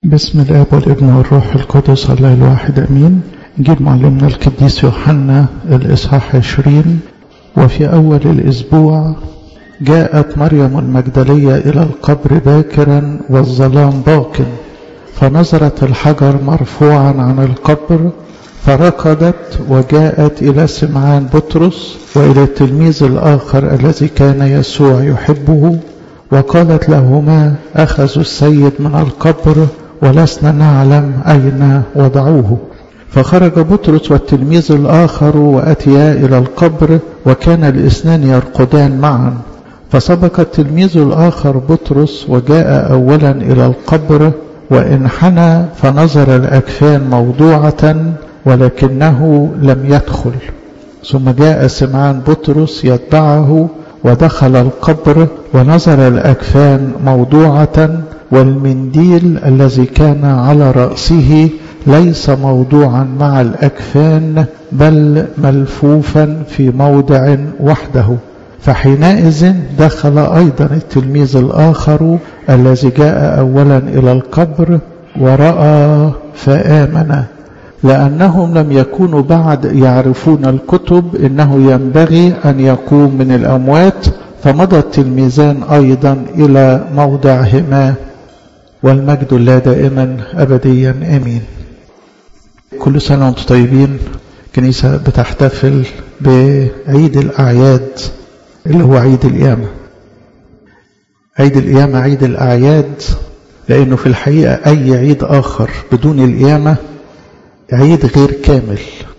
بسم الاب والابن والروح القدس الله الواحد امين جيل معلمنا القديس يوحنا الاصحاح 20 وفي اول الاسبوع جاءت مريم المجدليه الى القبر باكرا والظلام باق فنظرت الحجر مرفوعا عن القبر فركضت وجاءت الى سمعان بطرس والى التلميذ الاخر الذي كان يسوع يحبه وقالت لهما اخذوا السيد من القبر ولسنا نعلم أين وضعوه فخرج بطرس والتلميذ الآخر وأتيا إلى القبر وكان الاثنان يرقدان معا فسبق التلميذ الآخر بطرس وجاء أولا إلى القبر وانحنى فنظر الأكفان موضوعة ولكنه لم يدخل ثم جاء سمعان بطرس يتبعه ودخل القبر ونظر الأكفان موضوعة والمنديل الذي كان على رأسه ليس موضوعا مع الأكفان بل ملفوفا في موضع وحده فحينئذ دخل أيضا التلميذ الآخر الذي جاء أولا إلى القبر ورأى فآمن لأنهم لم يكونوا بعد يعرفون الكتب إنه ينبغي أن يقوم من الأموات فمضى التلميذان أيضا إلى موضعهما والمجد لله دائما أبديا آمين كل سنة وانتم طيبين كنيسة بتحتفل بعيد الأعياد اللي هو عيد القيامة عيد القيامة عيد الأعياد لأنه في الحقيقة أي عيد آخر بدون القيامة عيد غير كامل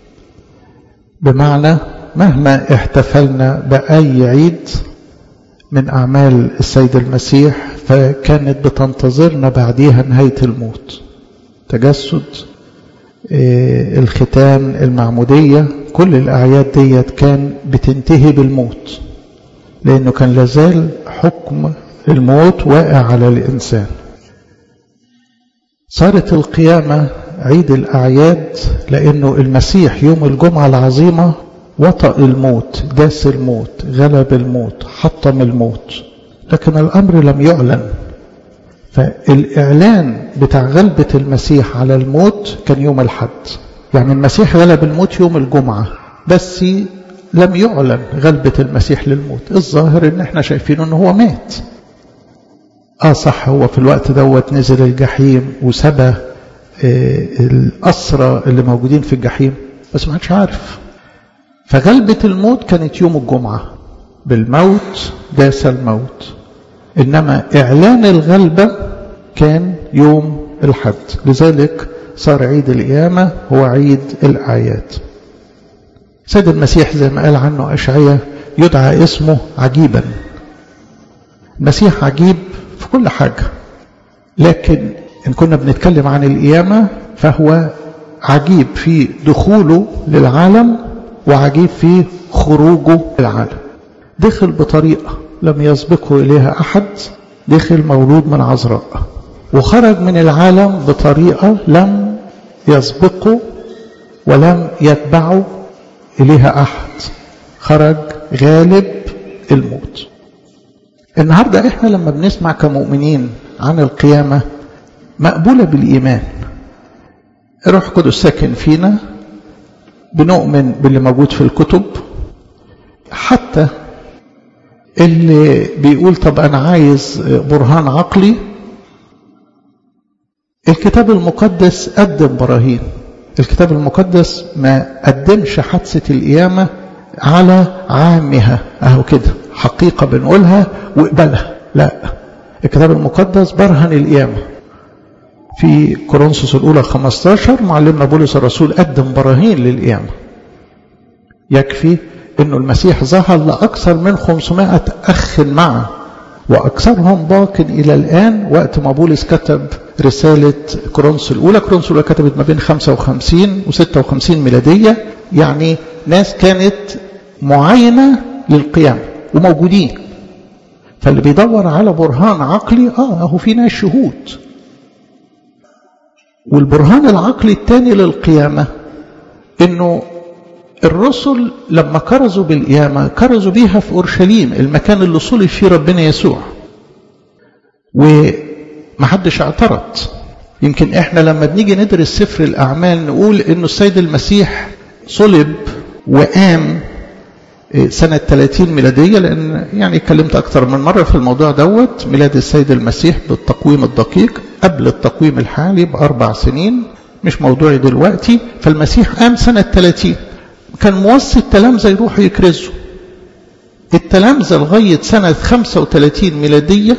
بمعنى مهما احتفلنا بأي عيد من أعمال السيد المسيح فكانت بتنتظرنا بعديها نهاية الموت تجسد الختان المعمودية كل الأعياد ديت كان بتنتهي بالموت لأنه كان لازال حكم الموت واقع على الإنسان صارت القيامة عيد الأعياد لأنه المسيح يوم الجمعة العظيمة وطأ الموت داس الموت غلب الموت حطم الموت لكن الأمر لم يعلن فالإعلان بتاع غلبة المسيح على الموت كان يوم الحد يعني المسيح غلب الموت يوم الجمعة بس لم يعلن غلبة المسيح للموت الظاهر ان احنا شايفين ان هو مات اه صح هو في الوقت دوت نزل الجحيم وسبى آه الأسرى اللي موجودين في الجحيم بس ما حدش عارف فغلبة الموت كانت يوم الجمعة بالموت داس الموت إنما إعلان الغلبة كان يوم الحد لذلك صار عيد القيامة هو عيد الأعياد سيد المسيح زي ما قال عنه أشعية يدعى اسمه عجيبا المسيح عجيب في كل حاجة لكن إن كنا بنتكلم عن القيامة فهو عجيب في دخوله للعالم وعجيب في خروجه للعالم دخل بطريقة لم يسبقه إليها أحد دخل مولود من عذراء وخرج من العالم بطريقة لم يسبقه ولم يتبعه إليها أحد خرج غالب الموت النهاردة إحنا لما بنسمع كمؤمنين عن القيامة مقبولة بالإيمان الروح القدس ساكن فينا بنؤمن باللي موجود في الكتب حتى اللي بيقول طب أنا عايز برهان عقلي الكتاب المقدس قدم براهين الكتاب المقدس ما قدمش حادثة القيامة على عامها أهو كده حقيقة بنقولها واقبلها لا الكتاب المقدس برهن القيامة في كورنثوس الأولى 15 معلمنا بولس الرسول قدم براهين للقيامة يكفي أنه المسيح ظهر لأكثر من 500 أخ معه وأكثرهم باق إلى الآن وقت ما بولس كتب رسالة كورنثوس الأولى كورنثوس الأولى كتبت ما بين 55 و 56 ميلادية يعني ناس كانت معينة للقيامة وموجودين فاللي بيدور على برهان عقلي اه اهو في ناس شهود والبرهان العقلي الثاني للقيامة انه الرسل لما كرزوا بالقيامة كرزوا بيها في أورشليم المكان اللي صلب فيه ربنا يسوع ومحدش اعترض يمكن احنا لما بنيجي ندرس سفر الأعمال نقول انه السيد المسيح صلب وقام سنة 30 ميلادية لأن يعني اتكلمت أكثر من مرة في الموضوع دوت ميلاد السيد المسيح بالتقويم الدقيق قبل التقويم الحالي بأربع سنين مش موضوعي دلوقتي فالمسيح قام سنة 30 كان موصي التلامذة يروحوا يكرزوا التلامذة لغاية سنة 35 ميلادية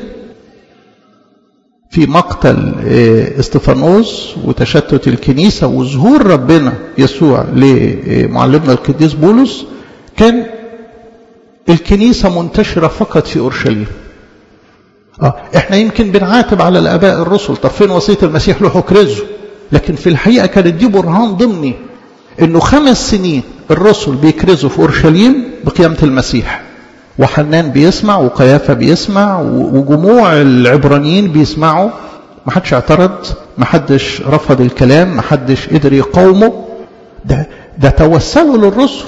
في مقتل استفانوس وتشتت الكنيسة وظهور ربنا يسوع لمعلمنا القديس بولس كان الكنيسة منتشرة فقط في أورشليم آه احنا يمكن بنعاتب على الآباء الرسل طب فين وصية المسيح روحوا كرزوا لكن في الحقيقة كانت دي برهان ضمني انه خمس سنين الرسل بيكرزوا في أورشليم بقيامة المسيح وحنان بيسمع وقيافة بيسمع وجموع العبرانيين بيسمعوا ما حدش اعترض ما حدش رفض الكلام ما حدش قدر يقاومه ده ده توسلوا للرسل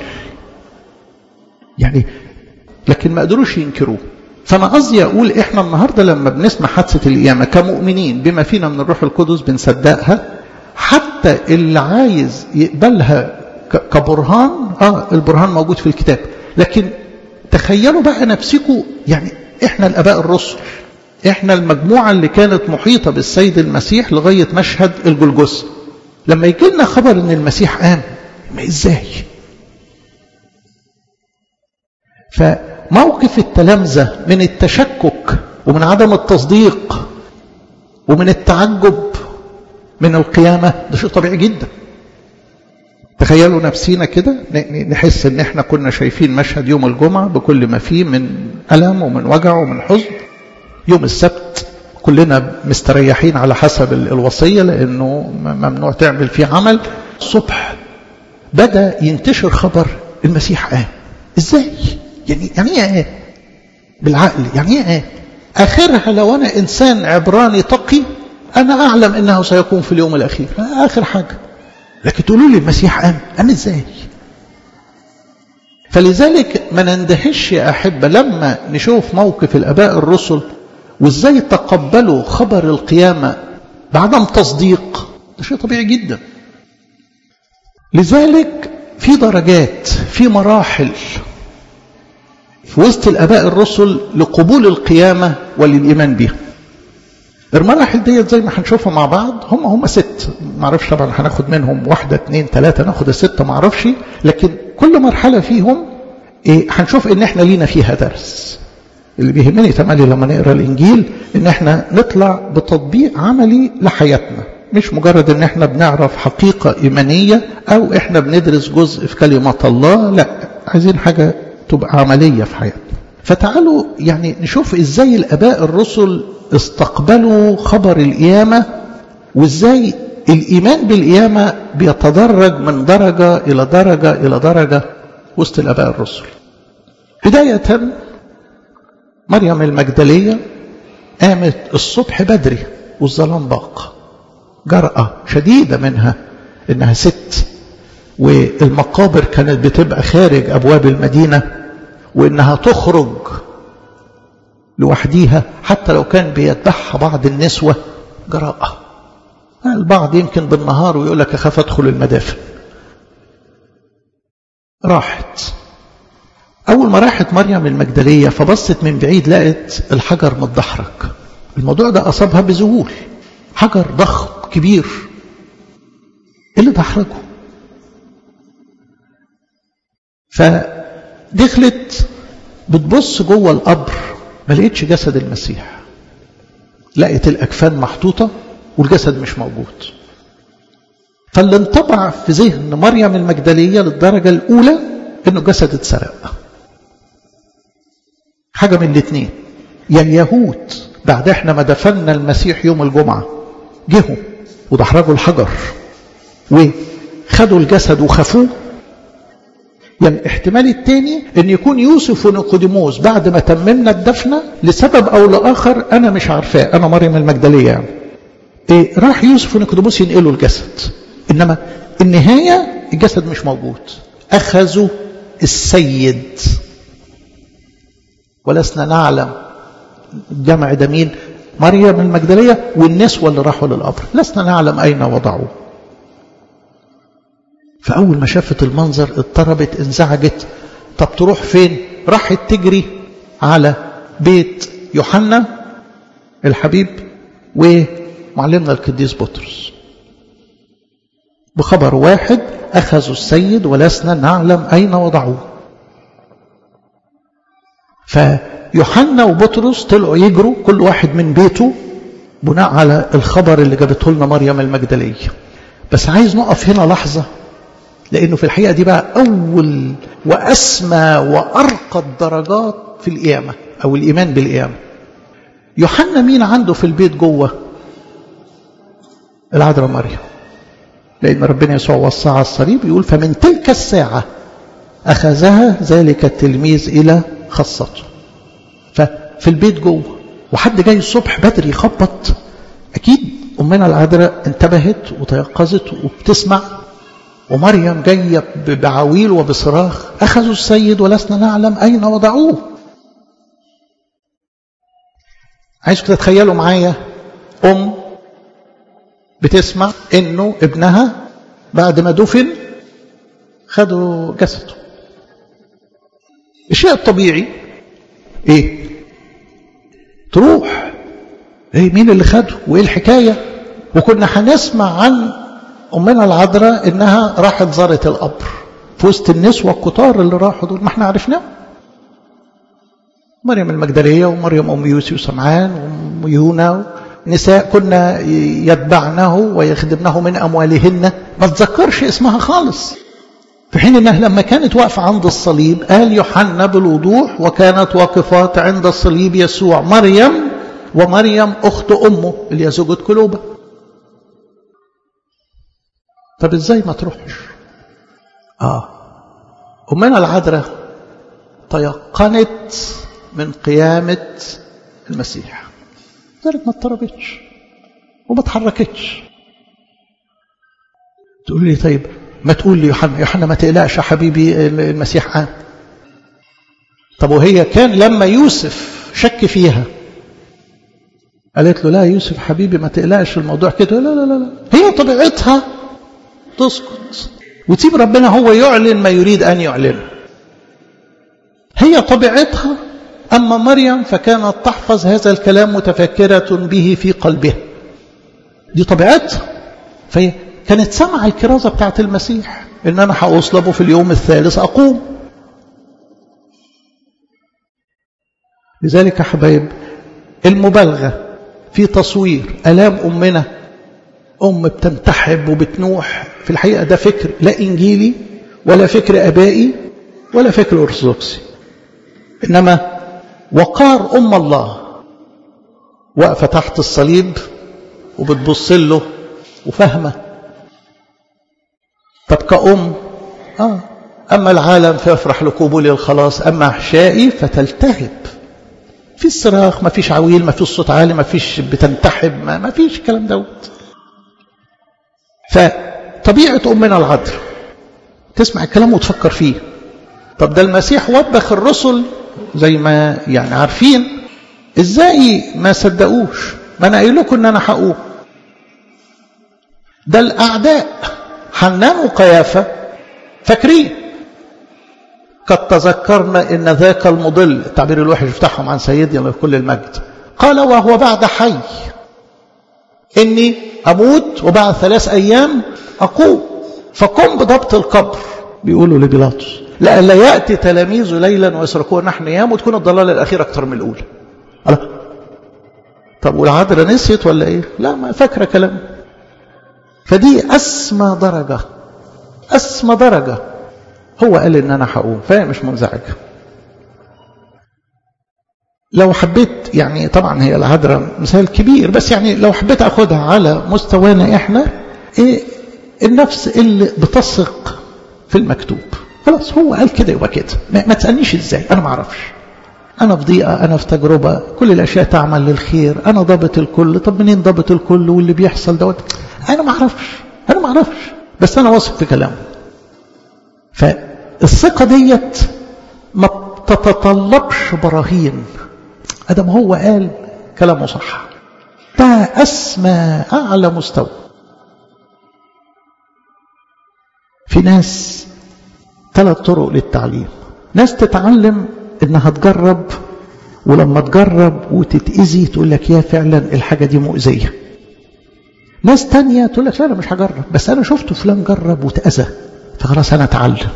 يعني لكن ما قدروش ينكروه فانا قصدي اقول احنا النهارده لما بنسمع حادثه القيامه كمؤمنين بما فينا من الروح القدس بنصدقها حتى اللي عايز يقبلها كبرهان اه البرهان موجود في الكتاب لكن تخيلوا بقى نفسكم يعني احنا الاباء الرسل احنا المجموعه اللي كانت محيطه بالسيد المسيح لغايه مشهد الجلجثه لما يجي لنا خبر ان المسيح قام ما ازاي فموقف التلامذة من التشكك ومن عدم التصديق ومن التعجب من القيامة ده شيء طبيعي جدا تخيلوا نفسينا كده نحس ان احنا كنا شايفين مشهد يوم الجمعة بكل ما فيه من ألم ومن وجع ومن حزن يوم السبت كلنا مستريحين على حسب الوصية لأنه ممنوع تعمل فيه عمل الصبح بدأ ينتشر خبر المسيح قام ازاي يعني يعني ايه بالعقل يعني ايه اخرها لو انا انسان عبراني تقي انا اعلم انه سيكون في اليوم الاخير اخر حاجه لكن تقولوا لي المسيح قام قام ازاي فلذلك ما نندهش يا احبه لما نشوف موقف الاباء الرسل وازاي تقبلوا خبر القيامه بعدم تصديق ده شيء طبيعي جدا لذلك في درجات في مراحل في وسط الاباء الرسل لقبول القيامه وللايمان بها المراحل ديت زي ما هنشوفها مع بعض هم هم ست ما اعرفش طبعا هناخد منهم واحده اثنين ثلاثه ناخد السته ما اعرفش لكن كل مرحله فيهم إيه هنشوف ان احنا لينا فيها درس اللي بيهمني تمالي لما نقرا الانجيل ان احنا نطلع بتطبيق عملي لحياتنا مش مجرد ان احنا بنعرف حقيقه ايمانيه او احنا بندرس جزء في كلمه الله لا عايزين حاجه تبقى عمليه في حياتنا فتعالوا يعني نشوف ازاي الاباء الرسل استقبلوا خبر القيامه وازاي الايمان بالقيامه بيتدرج من درجه الى درجه الى درجه وسط الاباء الرسل بدايه مريم المجدليه قامت الصبح بدري والظلام باق جرأة شديدة منها إنها ست والمقابر كانت بتبقى خارج أبواب المدينة وإنها تخرج لوحديها حتى لو كان بيتبعها بعض النسوة جراءة البعض يمكن بالنهار ويقول لك أخاف أدخل المدافن راحت أول ما راحت مريم المجدلية فبصت من بعيد لقت الحجر متدحرج الموضوع ده أصابها بذهول حجر ضخم كبير ايه اللي دحرجه فدخلت بتبص جوه القبر ما لقيتش جسد المسيح لقيت الاكفان محطوطه والجسد مش موجود فاللي انطبع في ذهن مريم المجدليه للدرجه الاولى انه جسد اتسرق حاجه من الاثنين يا اليهود بعد احنا ما دفنا المسيح يوم الجمعه جهوا ودحرجوا الحجر وخدوا الجسد وخافوه يعني الاحتمال الثاني ان يكون يوسف ونيقوديموس بعد ما تممنا الدفنه لسبب او لاخر انا مش عارفاه انا مريم المجدليه يعني إيه راح يوسف ونيقوديموس ينقلوا الجسد انما النهايه الجسد مش موجود اخذوا السيد ولسنا نعلم الجمع ده مين مريم المجدلية والنسوة اللي راحوا للقبر لسنا نعلم أين وضعوه فأول ما شافت المنظر اضطربت انزعجت طب تروح فين راحت تجري على بيت يوحنا الحبيب ومعلمنا القديس بطرس بخبر واحد أخذوا السيد ولسنا نعلم أين وضعوه فيوحنا وبطرس طلعوا يجروا كل واحد من بيته بناء على الخبر اللي جابته لنا مريم المجدلية بس عايز نقف هنا لحظة لأنه في الحقيقة دي بقى أول وأسمى وأرقى الدرجات في القيامة أو الإيمان بالقيامة يوحنا مين عنده في البيت جوه العذراء مريم لأن ربنا يسوع وصى على الصليب يقول فمن تلك الساعة أخذها ذلك التلميذ إلى خاصته ففي البيت جوه وحد جاي الصبح بدري يخبط أكيد أمنا العذراء انتبهت وتيقظت وبتسمع ومريم جاية بعويل وبصراخ أخذوا السيد ولسنا نعلم أين وضعوه عايزكم تتخيلوا معايا أم بتسمع إنه ابنها بعد ما دفن خدوا جسده الشيء الطبيعي ايه تروح ايه مين اللي خده وايه الحكايه وكنا هنسمع عن امنا العذراء انها راحت زارت القبر في وسط النسوه الكتار اللي راحوا دول ما احنا عرفناهم مريم المجدليه ومريم ام يوسف وسمعان وام يونا نساء كنا يتبعنه ويخدمنه من اموالهن ما تذكرش اسمها خالص في حين انها لما كانت واقفه عند الصليب قال يوحنا بالوضوح وكانت واقفات عند الصليب يسوع مريم ومريم اخت امه اللي هي زوجة كلوبه طب ازاي ما تروحش اه امنا العذراء تيقنت من قيامه المسيح ذلك ما اضطربتش وما اتحركتش تقول لي طيب ما تقول لي يوحنا يوحنا ما تقلقش يا حبيبي المسيح قام طب وهي كان لما يوسف شك فيها قالت له لا يوسف حبيبي ما تقلقش الموضوع كده لا لا لا لا هي طبيعتها تسكت وتسيب ربنا هو يعلن ما يريد أن يعلنه هي طبيعتها أما مريم فكانت تحفظ هذا الكلام متفكرة به في قلبها دي طبيعتها فهي كانت سامعة الكرازة بتاعت المسيح إن أنا هأصلبه في اليوم الثالث أقوم لذلك يا حبايب المبالغة في تصوير ألام أمنا أم بتنتحب وبتنوح في الحقيقة ده فكر لا إنجيلي ولا فكر أبائي ولا فكر أرثوذكسي إنما وقار أم الله واقفة تحت الصليب وبتبص له وفاهمه طب كأم آه أما العالم فيفرح لقبول الخلاص أما أحشائي فتلتهب في صراخ ما فيش عويل ما فيش صوت عالي ما فيش بتنتحب ما, ما فيش الكلام دوت فطبيعة أمنا العذراء تسمع الكلام وتفكر فيه طب ده المسيح وبخ الرسل زي ما يعني عارفين ازاي ما صدقوش ما انا قايل لكم ان انا هقوم ده الاعداء حنان وقيافة فاكرين قد تذكرنا ان ذاك المضل التعبير الوحش بتاعهم عن سيدنا في كل المجد قال وهو بعد حي اني اموت وبعد ثلاث ايام اقوم فقم بضبط القبر بيقولوا لبيلاطس لئلا ياتي تلاميذ ليلا ويسرقون نحن نيام وتكون الضلاله الاخيره اكثر من الاولى الله طب والعذراء نسيت ولا ايه لا ما فاكره كلام فدي أسمى درجة أسمى درجة هو قال إن أنا هقوم فهي مش منزعجة لو حبيت يعني طبعا هي العذراء مثال كبير بس يعني لو حبيت أخدها على مستوانا إحنا إيه النفس اللي بتثق في المكتوب خلاص هو قال كده يبقى كده ما, ما تسألنيش إزاي أنا ما أعرفش أنا في ضيقة أنا في تجربة كل الأشياء تعمل للخير أنا ضابط الكل طب منين ضابط الكل واللي بيحصل دوت أنا ما أعرفش أنا ما أعرفش بس أنا واثق في كلامه فالثقة ديت ما تتطلبش براهين أدم هو قال كلامه صح ده أسمى أعلى مستوى في ناس ثلاث طرق للتعليم ناس تتعلم انها تجرب ولما تجرب وتتأذي تقول لك يا فعلا الحاجة دي مؤذية ناس تانية تقول لك لا أنا مش هجرب بس أنا شفت فلان جرب وتأذى فخلاص أنا أتعلم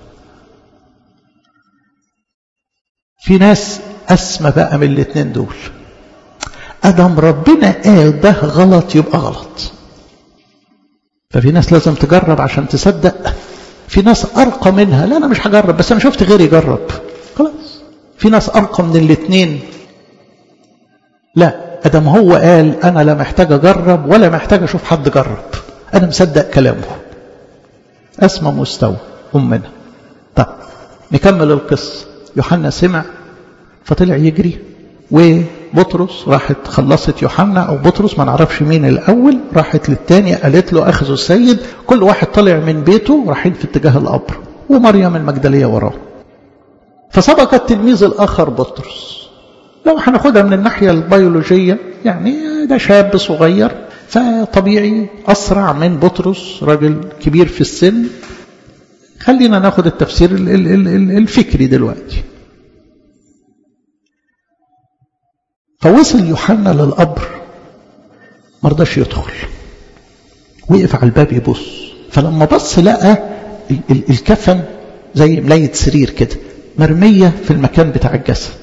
في ناس أسمى بقى من الاتنين دول أدم ربنا قال ده غلط يبقى غلط ففي ناس لازم تجرب عشان تصدق في ناس أرقى منها لا أنا مش هجرب بس أنا شفت غيري يجرب خلاص في ناس أرقى من الاتنين لا أدم هو قال أنا لا محتاج أجرب ولا محتاج أشوف حد جرب أنا مصدق كلامه أسمى مستوى أمنا طب نكمل القصة يوحنا سمع فطلع يجري وبطرس راحت خلصت يوحنا أو بطرس ما نعرفش مين الأول راحت للتاني قالت له أخذوا السيد كل واحد طلع من بيته رايحين في اتجاه القبر ومريم المجدلية وراه فسبق التلميذ الآخر بطرس لو هناخدها من الناحية البيولوجية يعني ده شاب صغير فطبيعي أسرع من بطرس راجل كبير في السن خلينا ناخد التفسير الفكري دلوقتي فوصل يوحنا للقبر مرضاش يدخل وقف على الباب يبص فلما بص لقى الكفن زي ملاية سرير كده مرمية في المكان بتاع الجسد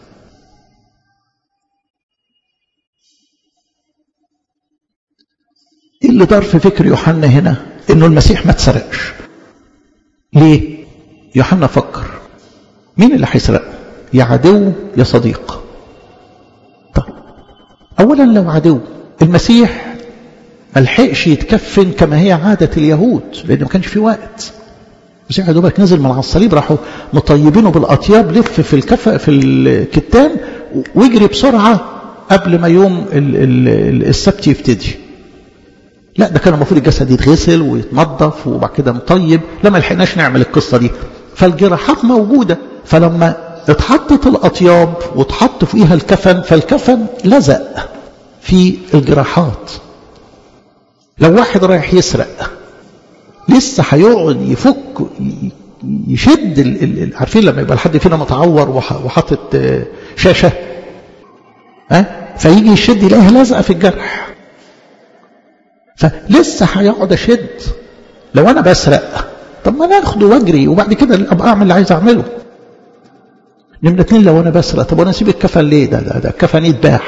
ايه اللي دار في فكر يوحنا هنا انه المسيح ما اتسرقش ليه يوحنا فكر مين اللي هيسرقه يا عدو يا صديق طب اولا لو عدو المسيح ملحقش يتكفن كما هي عادة اليهود لأنه ما كانش في وقت المسيح يا دوبك نزل من على الصليب راحوا مطيبينه بالأطياب لف في الكف في الكتان ويجري بسرعة قبل ما يوم السبت يبتدي لا ده كان المفروض الجسد يتغسل ويتنظف وبعد كده مطيب لما لحقناش نعمل القصة دي فالجراحات موجودة فلما اتحطت الأطياب واتحط فيها الكفن فالكفن لزق في الجراحات لو واحد رايح يسرق لسه هيقعد يفك يشد ال ال عارفين لما يبقى الحد فينا متعور وحاطط شاشه ها فيجي يشد يلاقيها لازقه في الجرح فلسه هيقعد اشد لو انا بسرق طب ما انا اخده واجري وبعد كده ابقى اعمل اللي عايز اعمله نمرة اتنين لو انا بسرق طب وانا اسيب الكفن ليه ده ده, ده الكفن يتباع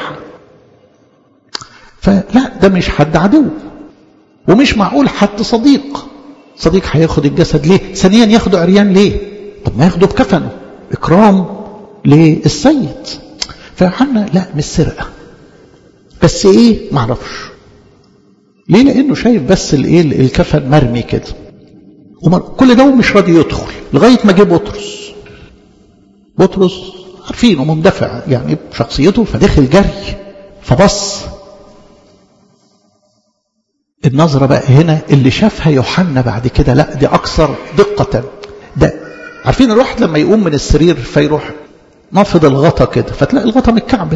فلا ده مش حد عدو ومش معقول حد صديق صديق هياخد الجسد ليه ثانيا ياخده عريان ليه طب ما ياخده بكفنه اكرام للسيد فيوحنا لا مش سرقه بس ايه معرفش ليه لانه شايف بس الايه الكفن مرمي كده كل ده مش راضي يدخل لغايه ما جه بطرس بطرس عارفينه مندفع يعني بشخصيته فدخل جري فبص النظرة بقى هنا اللي شافها يوحنا بعد كده لا دي أكثر دقة ده عارفين الواحد لما يقوم من السرير فيروح نافض الغطا كده فتلاقي الغطا متكعبل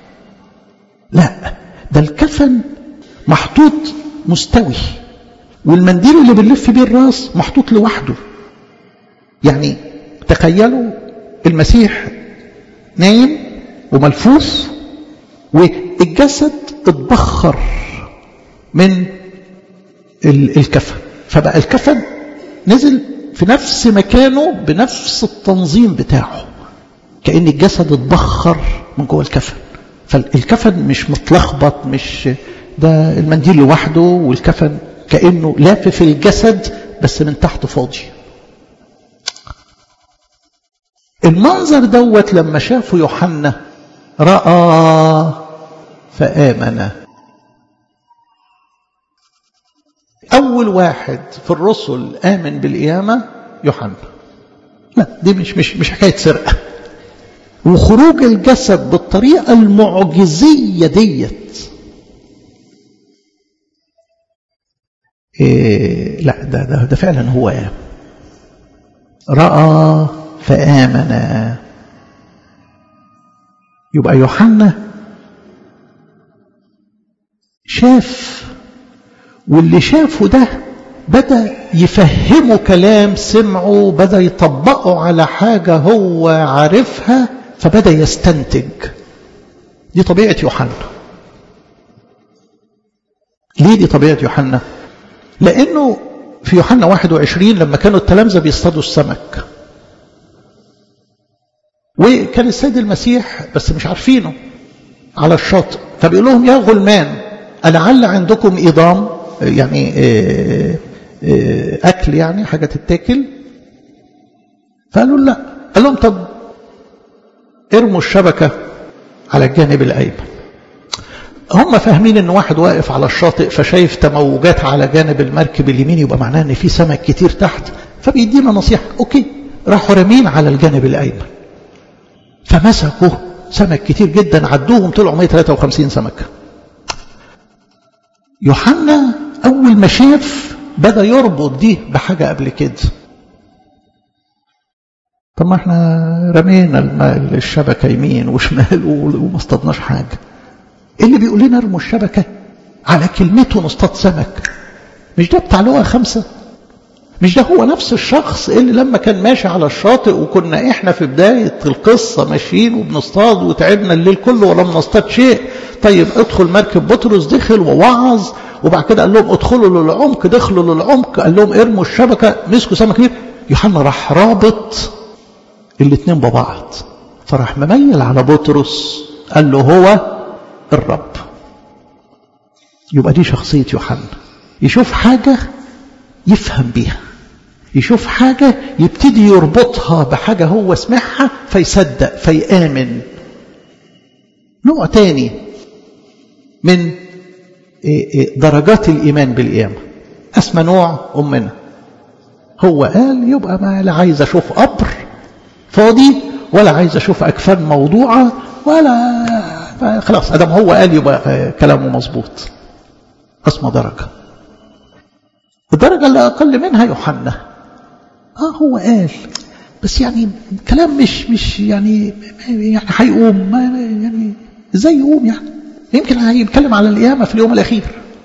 لا ده الكفن محطوط مستوي والمنديل اللي بنلف بيه الراس محطوط لوحده يعني تخيلوا المسيح نايم وملفوف والجسد اتبخر من الكفن فبقى الكفن نزل في نفس مكانه بنفس التنظيم بتاعه كأن الجسد اتبخر من جوه الكفن فالكفن مش متلخبط مش ده المنديل لوحده والكفن كأنه لافف الجسد بس من تحت فاضي المنظر دوت لما شافه يوحنا رأى فآمن أول واحد في الرسل آمن بالقيامة يوحنا لا دي مش مش مش حكاية سرقة وخروج الجسد بالطريقة المعجزية ديت إيه لا ده, ده ده فعلا هو آمن رأى فآمن يبقى يوحنا شاف واللي شافه ده بدأ يفهمه كلام سمعه بدأ يطبقه على حاجة هو عارفها فبدأ يستنتج دي طبيعة يوحنا ليه دي طبيعة يوحنا لأنه في يوحنا 21 لما كانوا التلامذة بيصطادوا السمك وكان السيد المسيح بس مش عارفينه على الشاطئ فبيقول لهم يا غلمان ألعل عندكم إضام يعني أكل يعني حاجة تتاكل فقالوا لا قال لهم طب ارموا الشبكة على الجانب الأيمن هم فاهمين ان واحد واقف على الشاطئ فشايف تموجات على جانب المركب اليمين يبقى معناه ان في سمك كتير تحت فبيدينا نصيحة اوكي راحوا رامين على الجانب الايمن فمسكوا سمك كتير جدا عدوهم طلعوا 153 سمكة يوحنا اول ما شاف بدا يربط دي بحاجة قبل كده طب ما احنا رمينا الشبكة يمين وشمال وما اصطدناش حاجة اللي بيقول لنا ارموا الشبكة على كلمته نصطاد سمك مش ده بتاع لغة خمسة مش ده هو نفس الشخص اللي لما كان ماشي على الشاطئ وكنا احنا في بداية القصة ماشيين وبنصطاد وتعبنا الليل كله ولم نصطاد شيء طيب ادخل مركب بطرس دخل ووعظ وبعد كده قال لهم ادخلوا للعمق دخلوا للعمق قال لهم ارموا الشبكة مسكوا سمك كبير يوحنا راح رابط الاثنين ببعض فراح مميل على بطرس قال له هو الرب يبقى دي شخصية يوحنا يشوف حاجة يفهم بيها يشوف حاجة يبتدي يربطها بحاجة هو سمعها فيصدق فيآمن نوع تاني من درجات الإيمان بالقيامة أسمى نوع أمنا هو قال يبقى ما لا عايز أشوف قبر فاضي ولا عايز أشوف أكفان موضوعة ولا خلاص أدم هو قال يبقى كلامه مظبوط أسمى درجة الدرجة اللي أقل منها يوحنا آه هو قال بس يعني كلام مش مش يعني يعني هيقوم ما يعني ازاي يقوم يعني يمكن هيتكلم على القيامة في اليوم الأخير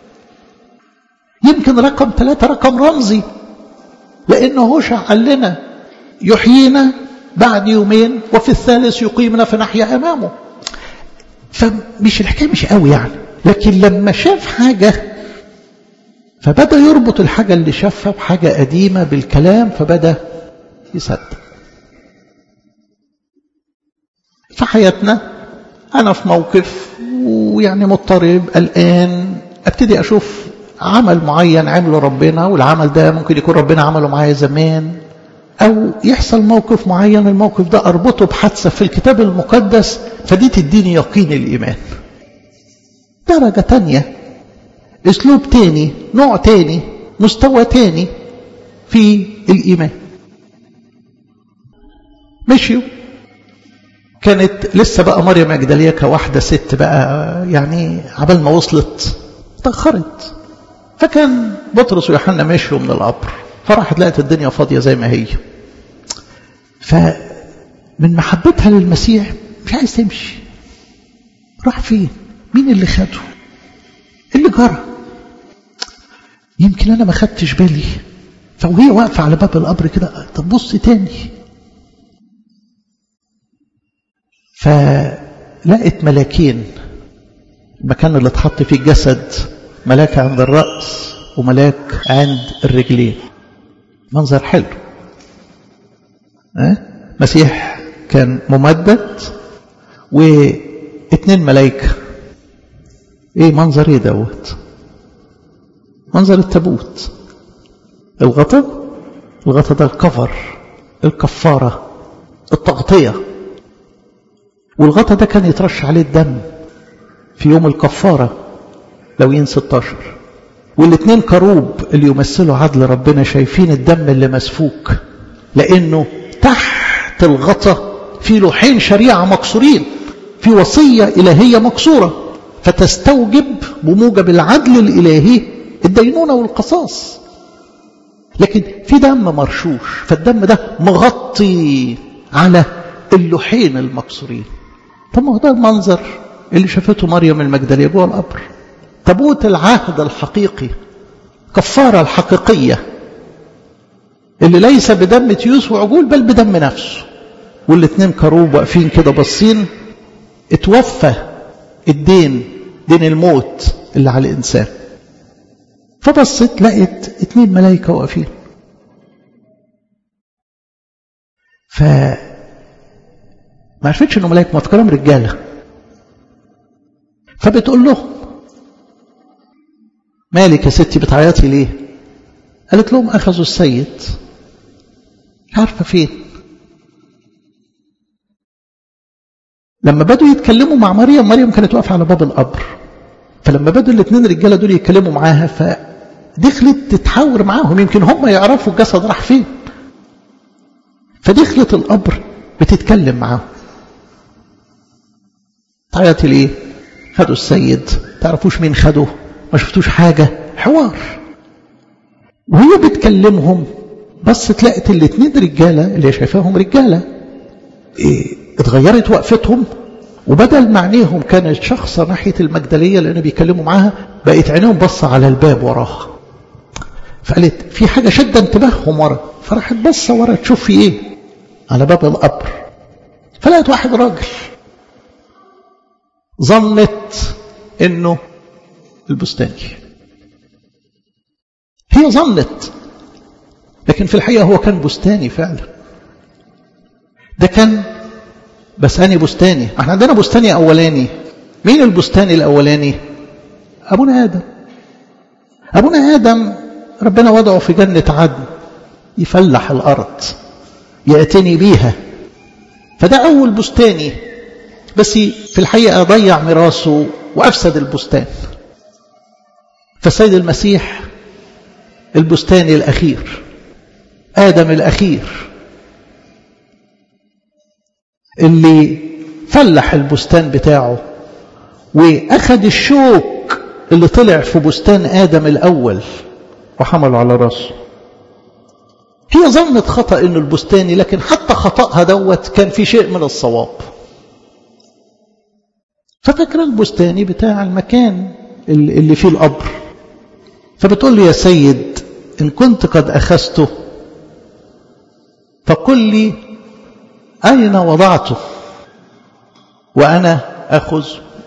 يمكن رقم ثلاثة رقم رمزي لأنه هوشع قال لنا يحيينا بعد يومين وفي الثالث يقيمنا فنحيا أمامه فمش الحكاية مش قوي يعني لكن لما شاف حاجة فبدأ يربط الحاجة اللي شافها بحاجة قديمة بالكلام فبدأ يصدق في حياتنا أنا في موقف ويعني مضطرب قلقان ابتدي أشوف عمل معين عمله ربنا والعمل ده ممكن يكون ربنا عمله معايا زمان أو يحصل موقف معين الموقف ده أربطه بحادثة في الكتاب المقدس فدي تديني يقين الإيمان درجة تانية اسلوب تاني نوع تاني مستوى تاني في الايمان مشيوا كانت لسه بقى مريم مجدليه كواحده ست بقى يعني عبال ما وصلت تاخرت فكان بطرس ويوحنا مشوا من القبر فراحت لقت الدنيا فاضيه زي ما هي فمن محبتها للمسيح مش عايز تمشي راح فين مين اللي خده اللي جرى يمكن انا ما خدتش بالي فوهي واقفه على باب القبر كده طب بص تاني فلقت ملاكين المكان اللي اتحط فيه الجسد ملاك عند الرأس وملاك عند الرجلين منظر حلو أه؟ مسيح كان ممدد واثنين ملائكه ايه منظر ايه دوت منظر التابوت الغطا الغطا ده الكفر الكفارة التغطية والغطا ده كان يترش عليه الدم في يوم الكفارة لوين 16 والاثنين كروب اللي يمثلوا عدل ربنا شايفين الدم اللي مسفوك لانه تحت الغطا في لوحين شريعة مكسورين في وصية إلهية مكسورة فتستوجب بموجب العدل الإلهي الدينونة والقصاص لكن في دم مرشوش فالدم ده مغطي على اللوحين المكسورين طب ما هو ده المنظر اللي شافته مريم المجدلية جوه القبر تابوت العهد الحقيقي كفارة الحقيقية اللي ليس بدم تيوس وعجول بل بدم نفسه والاتنين كروب واقفين كده باصين اتوفى الدين دين الموت اللي على الإنسان فبصت لقيت اتنين ملايكة واقفين ف ما عرفتش انه ملايكة مفكرهم رجالة فبتقول لهم مالك يا ستي بتعيطي ليه قالت لهم أخذوا السيد مش عارفة فين لما بدوا يتكلموا مع مريم مريم كانت واقفة على باب القبر فلما بدوا الاثنين رجاله دول يتكلموا معاها فدخلت تتحاور معاهم يمكن هم يعرفوا الجسد راح فين فدخلت القبر بتتكلم معاهم تعيطي ليه خدوا السيد تعرفوش مين خده ما شفتوش حاجة حوار وهي بتكلمهم بس تلاقت الاثنين رجالة اللي شايفاهم رجالة إيه اتغيرت وقفتهم وبدل ما عينيهم كانت شخصة ناحية المجدلية لأنه بيكلموا معاها بقت عينيهم بصة على الباب وراها فقالت في حاجة شد انتباههم ورا فراحت بصة ورا تشوف في ايه على باب القبر فلقت واحد راجل ظنت انه البستاني هي ظنت لكن في الحقيقة هو كان بستاني فعلا ده كان بساني بستاني احنا عندنا بستاني اولاني مين البستاني الاولاني ابونا ادم ابونا ادم ربنا وضعه في جنة عدن يفلح الارض يأتني بيها فده اول بستاني بس في الحقيقة ضيع ميراثه وافسد البستان فالسيد المسيح البستاني الاخير ادم الاخير اللي فلح البستان بتاعه واخد الشوك اللي طلع في بستان ادم الاول وحمله على راسه هي ظنت خطا انه البستاني لكن حتى خطاها دوت كان في شيء من الصواب ففكر البستاني بتاع المكان اللي فيه القبر فبتقول لي يا سيد ان كنت قد اخذته فقل لي أين وضعته وأنا أخذ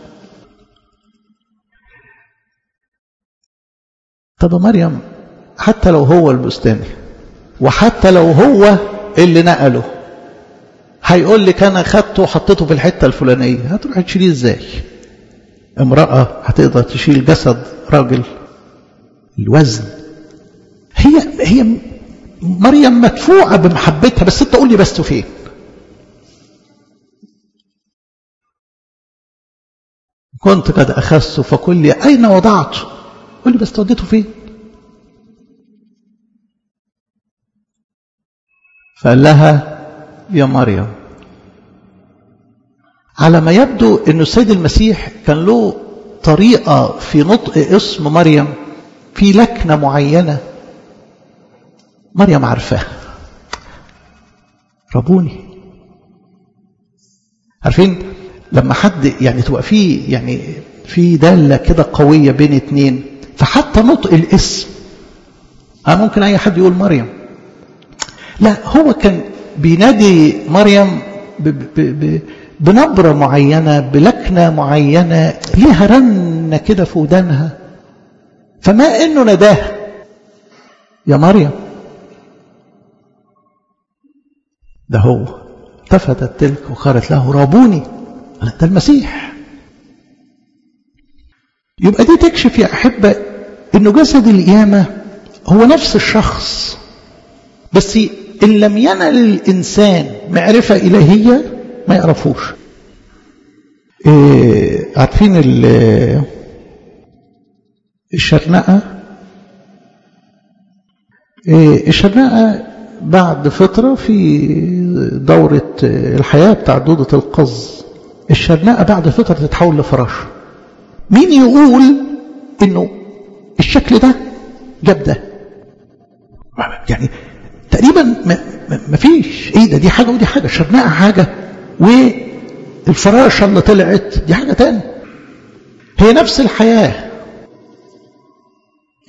طب مريم حتى لو هو البستاني وحتى لو هو اللي نقله هيقول لك أنا خدته وحطيته في الحتة الفلانية هتروح تشيليه إزاي امرأة هتقدر تشيل جسد راجل الوزن هي هي مريم مدفوعة بمحبتها بس انت قول لي بس فين كنت قد أخذته فقل لي أين وضعته قل لي بس وديته فين فقال لها يا مريم على ما يبدو أن السيد المسيح كان له طريقة في نطق اسم مريم في لكنة معينة مريم عارفاها ربوني عارفين لما حد يعني تبقى في يعني في دالة كده قوية بين اتنين فحتى نطق الاسم أه ممكن أي حد يقول مريم لا هو كان بينادي مريم ب ب ب بنبرة معينة بلكنة معينة ليها رنة كده في ودانها فما إنه نداها يا مريم ده هو التفتت تلك وقالت له رابوني ده المسيح يبقى دي تكشف يا أحبة أنه جسد القيامة هو نفس الشخص بس إن لم ينل الإنسان معرفة إلهية ما يعرفوش إيه عارفين الشرنقة إيه الشرنقة بعد فترة في دورة الحياة بتاع دودة القز الشرنقة بعد فترة تتحول لفراش مين يقول انه الشكل ده جاب ده يعني تقريبا ما فيش ايه ده دي حاجة ودي حاجة الشرنقة حاجة والفراشة اللي طلعت دي حاجة تانية هي نفس الحياة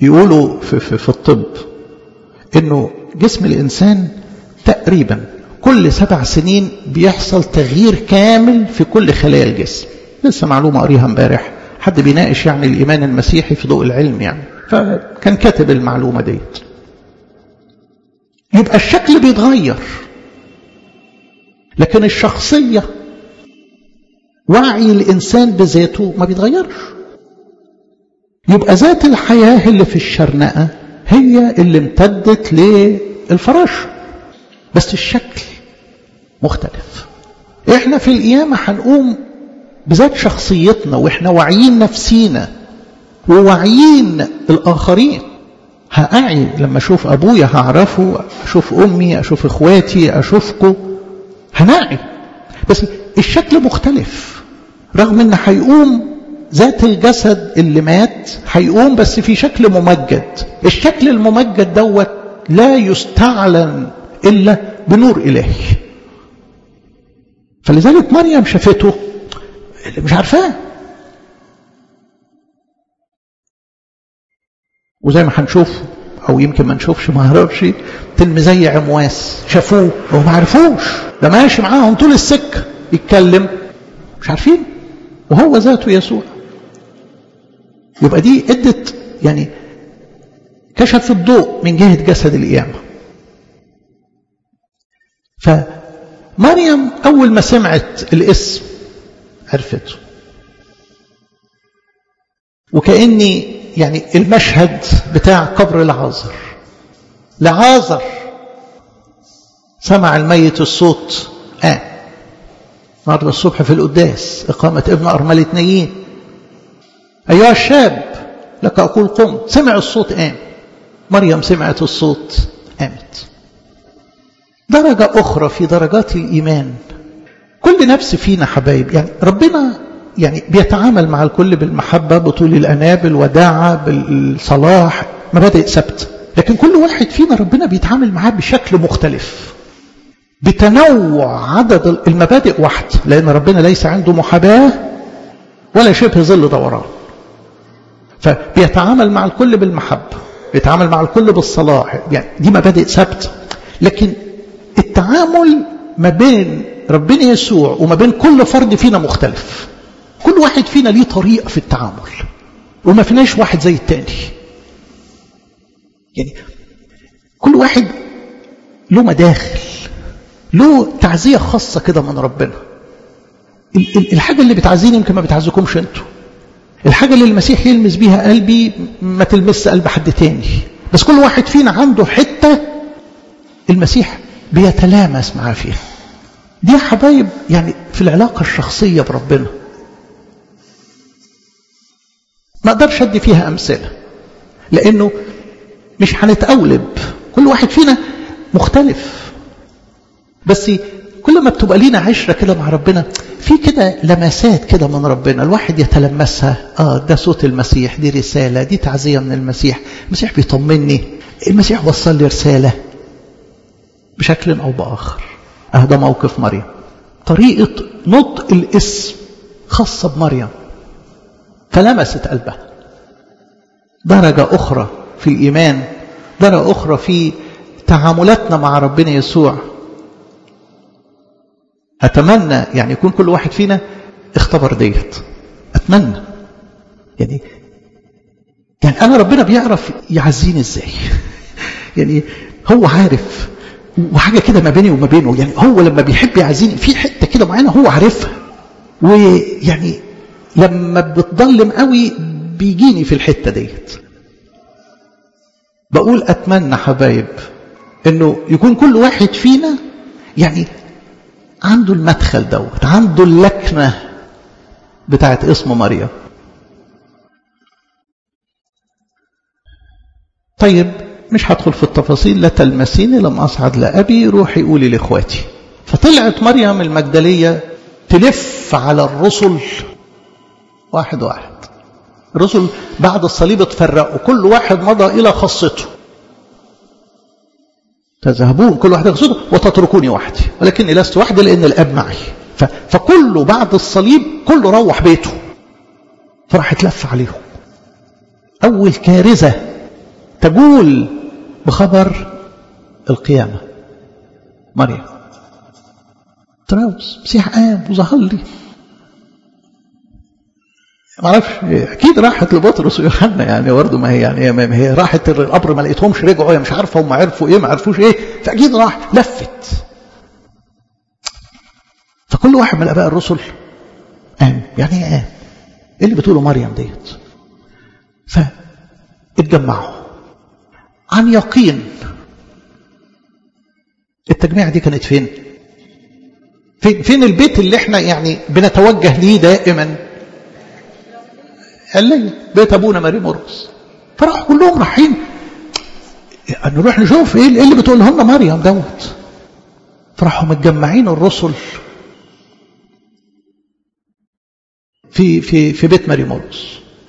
يقولوا في, في, في الطب انه جسم الانسان تقريبا كل سبع سنين بيحصل تغيير كامل في كل خلايا الجسم لسه معلومة قريها امبارح حد بيناقش يعني الإيمان المسيحي في ضوء العلم يعني فكان كاتب المعلومة ديت يبقى الشكل بيتغير لكن الشخصية وعي الإنسان بذاته ما بيتغيرش يبقى ذات الحياة اللي في الشرنقة هي اللي امتدت للفراش بس الشكل مختلف احنا في القيامة هنقوم بذات شخصيتنا واحنا واعيين نفسينا وواعيين الآخرين هأعي لما أشوف أبويا هعرفه أشوف أمي أشوف إخواتي أشوفكم هنعي بس الشكل مختلف رغم ان هيقوم ذات الجسد اللي مات هيقوم بس في شكل ممجد الشكل الممجد دوت لا يستعلن إلا بنور إلهي فلذلك مريم شافته اللي مش عارفاه وزي ما هنشوف او يمكن ما نشوفش ما هربش تلميذي عمواس شافوه وما عرفوش ده ماشي معاهم طول السكه يتكلم مش عارفين وهو ذاته يسوع يبقى دي ادت يعني كشف الضوء من جهه جسد القيامه فمريم اول ما سمعت الاسم عرفته وكاني يعني المشهد بتاع قبر لعازر لعازر سمع الميت الصوت آه النهارده الصبح في القداس إقامة ابن أرملة نيين أيها الشاب لك أقول قم سمع الصوت قام مريم سمعت الصوت قامت درجة أخرى في درجات الإيمان كل نفس فينا حبايب يعني ربنا يعني بيتعامل مع الكل بالمحبة بطول الأناة بالوداعة بالصلاح مبادئ ثابتة لكن كل واحد فينا ربنا بيتعامل معاه بشكل مختلف بتنوع عدد المبادئ واحد لأن ربنا ليس عنده محاباة ولا شبه ظل دوران فبيتعامل مع الكل بالمحبة بيتعامل مع الكل بالصلاح يعني دي مبادئ ثابتة لكن التعامل ما بين ربنا يسوع وما بين كل فرد فينا مختلف كل واحد فينا ليه طريقة في التعامل وما فيناش واحد زي التاني يعني كل واحد له مداخل له تعزية خاصة كده من ربنا الحاجة اللي بتعزيني يمكن ما بتعزكمش انتوا الحاجة اللي المسيح يلمس بيها قلبي ما تلمس قلب حد تاني بس كل واحد فينا عنده حتة المسيح بيتلامس معاه فيها دي يا حبايب يعني في العلاقة الشخصية بربنا ما اقدرش ادي فيها امثله لانه مش هنتقولب كل واحد فينا مختلف بس كل ما بتبقى لينا عشرة كده مع ربنا في كده لمسات كده من ربنا الواحد يتلمسها اه ده صوت المسيح دي رسالة دي تعزية من المسيح المسيح بيطمني المسيح وصل لي رسالة بشكل أو بآخر اه ده موقف مريم طريقة نطق الاسم خاصة بمريم فلمست قلبها درجة أخرى في الإيمان درجة أخرى في تعاملاتنا مع ربنا يسوع أتمنى يعني يكون كل واحد فينا اختبر ديت أتمنى يعني يعني أنا ربنا بيعرف يعزيني إزاي يعني هو عارف وحاجة كده ما بيني وما بينه يعني هو لما بيحب يعزيني في حتة كده معينة هو عارفها ويعني لما بتضلم قوي بيجيني في الحتة ديت بقول أتمنى حبايب أنه يكون كل واحد فينا يعني عنده المدخل دوت عنده اللكنة بتاعت اسم مريم طيب مش هدخل في التفاصيل لا تلمسيني لم أصعد لأبي روحي قولي لإخواتي فطلعت مريم المجدلية تلف على الرسل واحد واحد الرسل بعد الصليب اتفرقوا كل واحد مضى إلى خاصته تذهبون كل واحد يقصده وتتركوني وحدي ولكني لست وحدي لأن الأب معي فكله بعد الصليب كله روح بيته فراح اتلف عليهم أول كارثة تقول بخبر القيامة مريم تراوس مسيح قام وظهر لي ما اعرفش اكيد راحت لبطرس ويوحنا يعني برضه ما هي يعني ما هي راحت القبر ما لقيتهمش رجعوا هي مش عارفه هم عرفوا ايه ما عرفوش ايه فاكيد راح لفت فكل واحد من اباء الرسل قام يعني ايه قام ايه اللي بتقوله مريم ديت فاتجمعوا عن يقين التجميع دي كانت فين فين فين البيت اللي احنا يعني بنتوجه ليه دائما قال لي بيت ابونا ماري مرقس فراحوا كلهم رايحين نروح نشوف ايه اللي بتقوله لنا مريم دوت فراحوا متجمعين الرسل في في في بيت ماري مرقس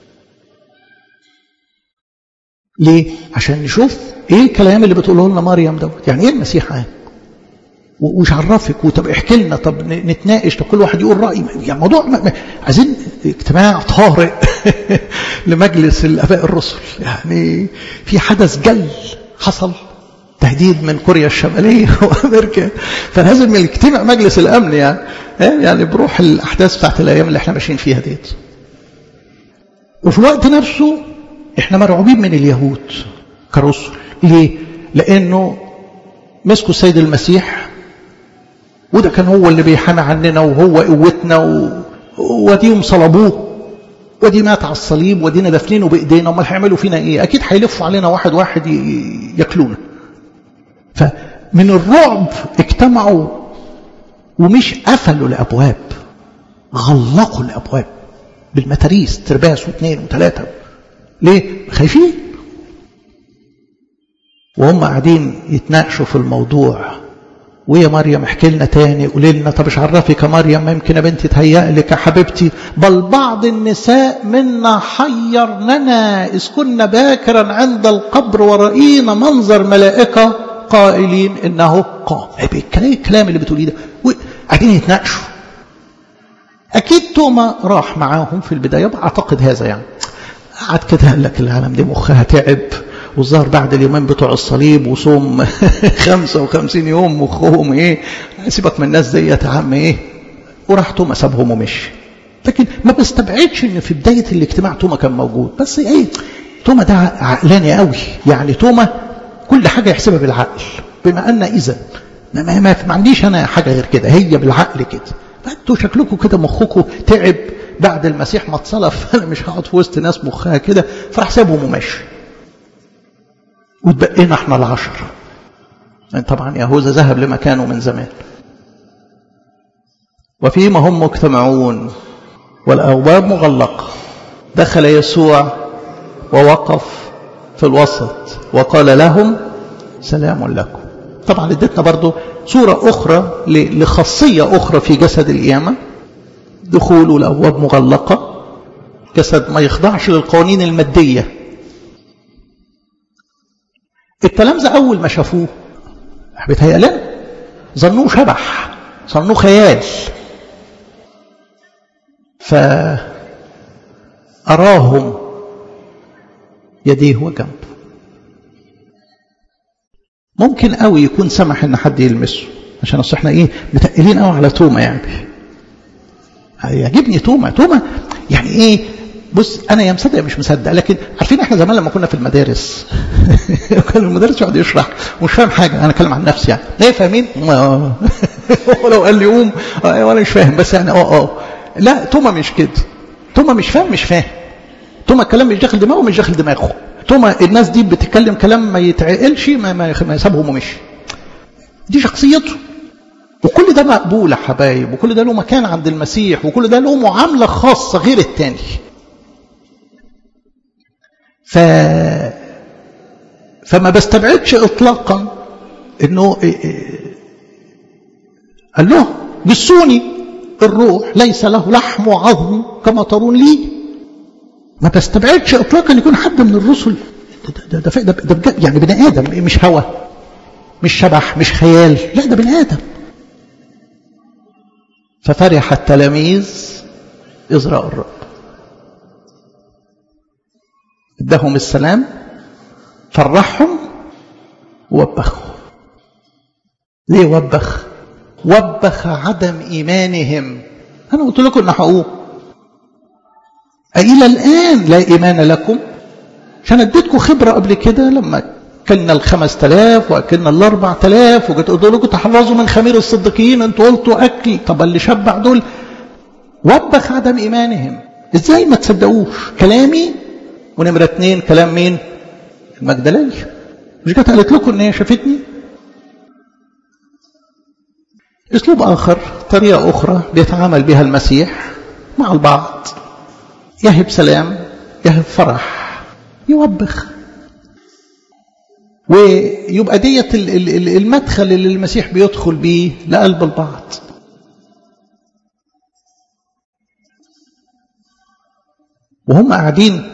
ليه عشان نشوف ايه الكلام اللي بتقوله لنا مريم دوت يعني ايه المسيح قام وش عرفك وطب احكي لنا طب نتناقش طب كل واحد يقول راي يعني موضوع ما عايزين اجتماع طارئ لمجلس الاباء الرسل يعني في حدث جل حصل تهديد من كوريا الشماليه وامريكا فلازم يجتمع مجلس الامن يعني يعني بروح الاحداث بتاعت الايام اللي احنا ماشيين فيها ديت وفي الوقت نفسه احنا مرعوبين من اليهود كرسل ليه لانه مسكوا السيد المسيح وده كان هو اللي بيحامي عننا وهو قوتنا و... وديهم صلبوه ودي مات على الصليب ودينا دافنينه بايدينا امال هيعملوا فينا ايه اكيد هيلفوا علينا واحد واحد ي... ياكلونا فمن الرعب اجتمعوا ومش قفلوا الابواب غلقوا الابواب بالمتاريس ترباس واثنين وثلاثه ليه خايفين وهم قاعدين يتناقشوا في الموضوع ويا مريم احكي لنا تاني قولي لنا طب ايش عرفك يا مريم ما يمكن يا بنتي تهيأ لك يا حبيبتي بل بعض النساء منا حيرننا اذ كنا باكرا عند القبر ورأينا منظر ملائكه قائلين انه قام ايه الكلام اللي بتقوليه ده قاعدين يتناقشوا اكيد توما راح معاهم في البدايه اعتقد هذا يعني قعد كده قال لك العالم دي مخها تعب والظهر بعد اليومين بتوع الصليب وصوم 55 يوم مخهم ايه سيبك من الناس ديت يا عم ايه وراح توما سابهم ومشي لكن ما بستبعدش ان في بدايه الاجتماع توما كان موجود بس ايه توما ده عقلاني قوي يعني توما كل حاجه يحسبها بالعقل بما ان اذا ما, ما, ما, ما عنديش انا حاجه غير كده هي بالعقل كده فانتوا شكلكم كده مخكم تعب بعد المسيح ما اتصلى فانا مش هقعد في وسط ناس مخها كده فراح سابهم وماشي وتبقينا احنا العشرة يعني طبعا يهوذا ذهب لمكانه من زمان وفيما هم مجتمعون والأبواب مغلقة دخل يسوع ووقف في الوسط وقال لهم سلام لكم طبعا اديتنا برضو صورة أخرى لخاصية أخرى في جسد القيامة دخول الأبواب مغلقة جسد ما يخضعش للقوانين المادية التلامذة أول ما شافوه بيتهيأ لنا ظنوه شبح ظنوه خيال فأراهم يديه وجنبه ممكن قوي يكون سمح ان حد يلمسه عشان اصل احنا ايه متقلين قوي على توما يعني يعجبني توما توما يعني ايه بص انا يا مصدق مش مصدق لكن عارفين احنا زمان لما كنا في المدارس كان المدرس يقعد يشرح ومش فاهم حاجه انا اتكلم عن نفسي يعني ليه فاهمين هو لو قال لي قوم وانا مش فاهم بس يعني اه اه لا توما مش كده توما مش فاهم مش فاهم توما الكلام مش داخل دماغه مش داخل دماغه توما الناس دي بتتكلم كلام ما يتعقلش ما, ما, ما يسابهم ومشي دي شخصيته وكل ده مقبول يا حبايب وكل ده له مكان عند المسيح وكل ده له معاملة خاصة غير التاني ف فما بستبعدش اطلاقا انه قال له جسوني الروح ليس له لحم وعظم كما ترون لي ما بستبعدش اطلاقا يكون حد من الرسل ده ده, ده, ده بجد يعني بني ادم مش هوى مش شبح مش خيال لا ده بني ادم ففرح التلاميذ إذ رأوا الرب ادهم السلام فرحهم ووبخهم ليه وبخ وبخ عدم إيمانهم أنا قلت لكم إن حقوق إلى الآن لا إيمان لكم عشان اديتكم خبرة قبل كده لما كلنا الخمس تلاف وأكلنا الأربع تلاف وقلت لكم تحرزوا من خمير الصديقين انتوا قلتوا أكل طب اللي شبع دول وبخ عدم إيمانهم إزاي ما تصدقوش كلامي ونمرة اتنين كلام مين المجدلية مش جت قالت لكم ان هي شافتني اسلوب اخر طريقة اخرى بيتعامل بها المسيح مع البعض يهب سلام يهب فرح يوبخ ويبقى ديت المدخل اللي المسيح بيدخل بيه لقلب البعض وهم قاعدين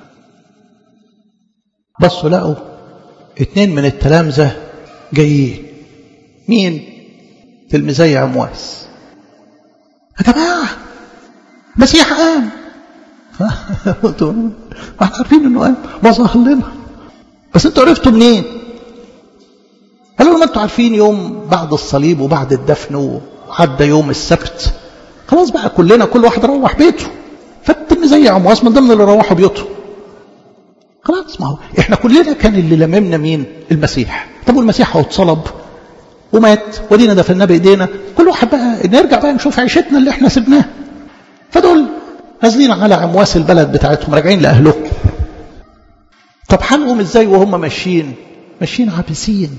بصوا لقوا اتنين من التلامذة جايين مين تلميذي عمواس يا جماعة مسيح قام قلت ما احنا عارفين انه قام ما ظهر لنا بس انتوا عرفتوا منين قالوا ما انتوا عارفين يوم بعد الصليب وبعد الدفن وعدى يوم السبت خلاص بقى كلنا كل واحد روح بيته فالتلميذي عمواس من ضمن اللي روحوا بيوتهم خلاص ما هو احنا كلنا كان اللي لممنا مين المسيح طب والمسيح هو اتصلب ومات ودينا دفناه بايدينا كل واحد بقى نرجع بقى نشوف عيشتنا اللي احنا سبناها فدول نازلين على عمواس البلد بتاعتهم راجعين لاهلهم طب حالهم ازاي وهم ماشيين ماشيين عابسين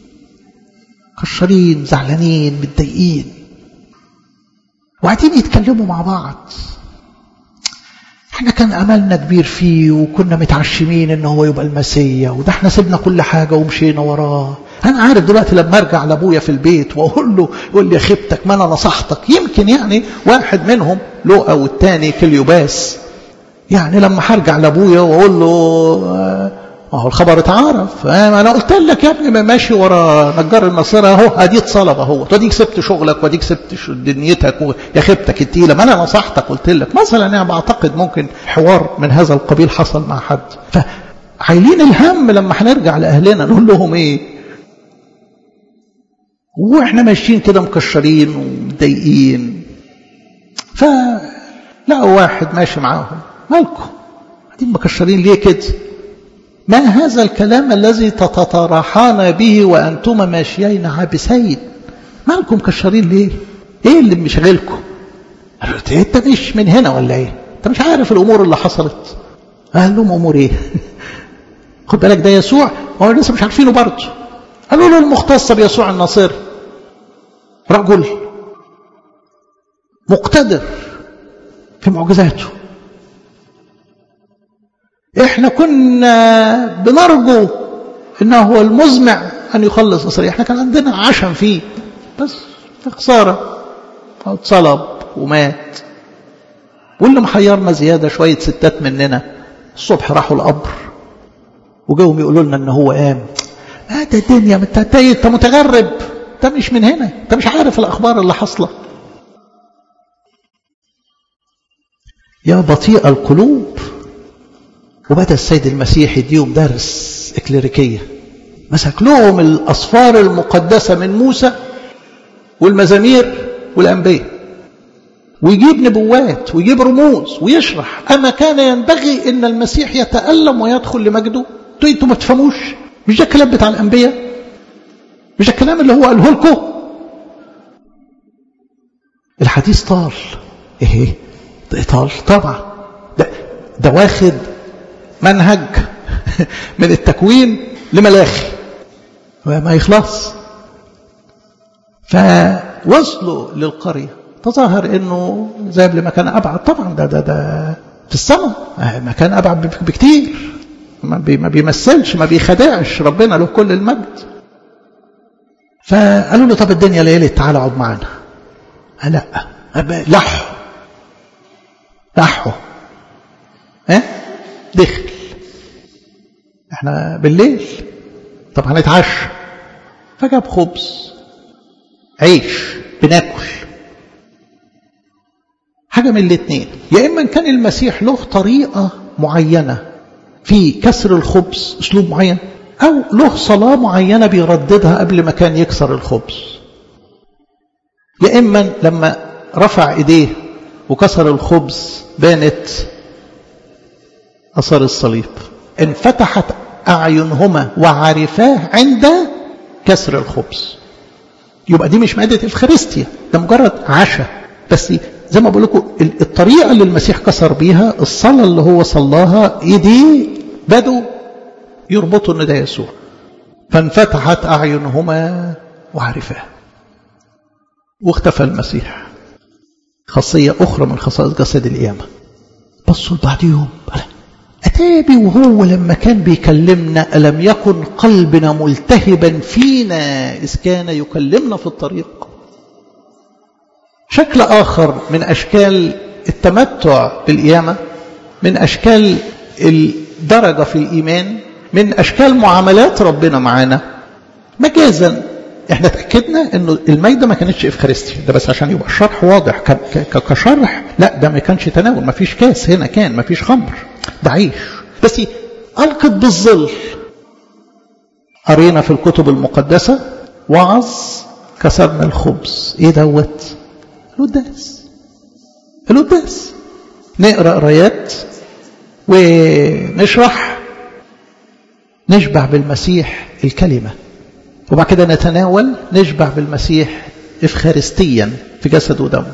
كشرين زعلانين متضايقين وقاعدين يتكلموا مع بعض احنا كان املنا كبير فيه وكنا متعشمين ان هو يبقى المسيا وده احنا سيبنا كل حاجه ومشينا وراه انا عارف دلوقتي لما ارجع لابويا في البيت واقول له يقول لي يا خيبتك ما انا نصحتك يمكن يعني واحد منهم لؤى والتاني كليوباس يعني لما هرجع لابويا واقول له ما هو الخبر اتعرف انا قلت لك يا ابني ما ماشي ورا نجار النصارى اهو اديك صلب اهو واديك سبت شغلك واديك سبت دنيتك يا خيبتك التقيله ما انا نصحتك قلت لك مثلا انا بعتقد ممكن حوار من هذا القبيل حصل مع حد فعايلين الهم لما هنرجع لاهلنا نقول لهم ايه واحنا ماشيين كده مكشرين ومضايقين فلقوا واحد ماشي معاهم مالكم قاعدين مكشرين ليه كده ما هذا الكلام الذي تتطرحان به وأنتما ماشيين عابسين مالكم مكشرين ليه ايه اللي مشغلكم قالوا انت مش من هنا ولا ايه انت مش عارف الامور اللي حصلت قال لهم امور ايه خد بالك ده يسوع هو لسه مش عارفينه برضه قالوا له المختصة بيسوع الناصر رجل مقتدر في معجزاته احنا كنا بنرجو انه هو المزمع ان يخلص اسرائيل احنا كان عندنا عشم فيه بس في خساره اتصلب ومات واللي محيرنا زياده شويه ستات مننا الصبح راحوا القبر وجاهم يقولوا لنا ان هو قام ما ده الدنيا انت انت متغرب انت مش من هنا انت مش عارف الاخبار اللي حاصله يا بطيء القلوب وبدأ السيد المسيح يديهم درس إكليريكية مسك لهم الأصفار المقدسة من موسى والمزامير والأنبياء ويجيب نبوات ويجيب رموز ويشرح أما كان ينبغي أن المسيح يتألم ويدخل لمجده انتوا ما تفهموش مش ده الكلام بتاع الأنبياء مش ده الكلام اللي هو قاله لكم الحديث طال ايه طال طبعا ده, ده واخد منهج من التكوين لملاخي ما يخلص فوصلوا للقرية تظاهر انه ذهب لمكان ابعد طبعا ده ده ده في السماء مكان ابعد بكتير ما بيمثلش ما بيخدعش ربنا له كل المجد فقالوا له طب الدنيا ليلة تعالى اقعد معانا لا لحوا لحوا ها دخل احنا بالليل طب هنتعشى فجاب خبز عيش بناكل حاجة من الاثنين يا إما كان المسيح له طريقة معينة في كسر الخبز اسلوب معين او له صلاه معينه بيرددها قبل ما كان يكسر الخبز يا اما لما رفع ايديه وكسر الخبز بانت اثار الصليب انفتحت اعينهما وعرفاه عند كسر الخبز يبقى دي مش ماده الخارستيا ده مجرد عشاء بس زي ما بقول لكم الطريقه اللي المسيح كسر بيها الصلاه اللي هو صلاها ايديه بدوا يربطوا ان ده يسوع فانفتحت اعينهما وعرفاه واختفى المسيح خاصيه اخرى من خصائص جسد القيامه بصوا لبعضهم أتابي وهو لما كان بيكلمنا ألم يكن قلبنا ملتهبا فينا إذ كان يكلمنا في الطريق شكل آخر من أشكال التمتع بالقيامة من أشكال الدرجة في الإيمان من أشكال معاملات ربنا معانا مجازا احنا تأكدنا انه الميدة ما كانتش افخارستي ده بس عشان يبقى الشرح واضح كشرح لا ده ما كانش تناول ما فيش كاس هنا كان ما فيش خمر ده عيش بس ألقت بالظل قرينا في الكتب المقدسة وعظ كسرنا الخبز ايه دوت القداس القداس نقرا قرايات ونشرح نشبع بالمسيح الكلمة وبعد كده نتناول نشبع بالمسيح إفخارستيا في جسد ودمه